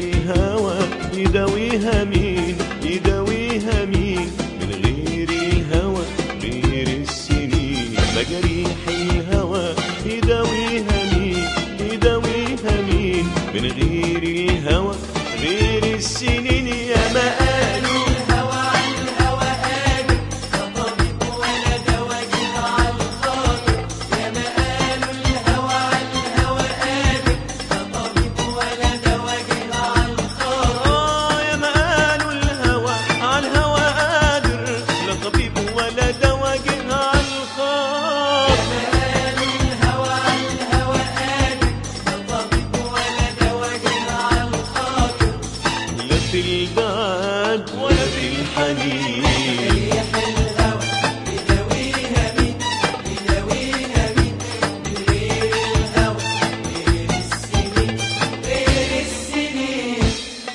الهوى يداويها مين يداويها مين من غير الهوى غير السنين مجاريح الهوى يداويها مين يداويها مين من غير الهوى غير السنين يا ما قالوا الهوى عن الهوى قادر لا طبيب ولا دواء جه على الخاطر يا ما قالوا الهوى عن الهوى قادر لا طبيب ولا دواء جه على الخاطر آه يا ما قالوا الهوى على الهوى قادر لا طبيب ولا دوا جه على الخاطر قالوا الهوى عن الهوى قادر لا طبيب ولا دواء جه على الخاطر لا في البعد ولا في الحنين ريح الهوى يداويها مين يداويها مين من غير الهوى غير السنين غير السنين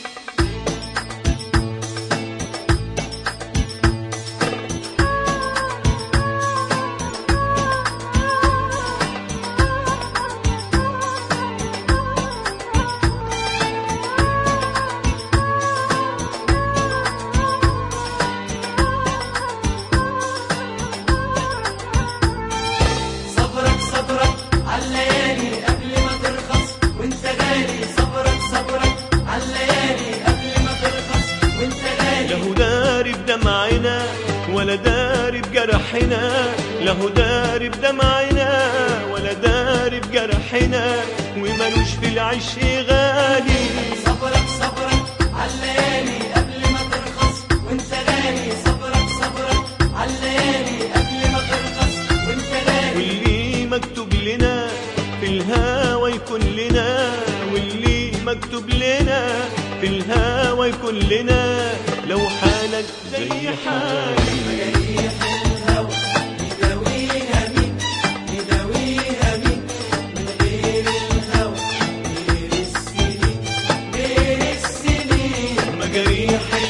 صبرك صبرك عالليالي قبل ما ترخص وانت غالي صبرك صبرك عالليالي قبل ما ترخص وانت غالي له داري بدمعنا ولا داري بجرحنا له داري بدمعنا ولا داري بجرحنا ومالوش في العش غالي صبرك صبرك عالليالي قبل ما ترخص وانت غالي صبرك صبرك عالليالي قبل ما ترخص وانت غالي واللي مكتوب لنا في الهوى يكون لنا واللي مكتوب لنا في الهوى يكون لنا لو حالك زي حالي ريح الهوى يداويها مين يداويها مين من غير الهوى غير السنين غير السنين مجاريح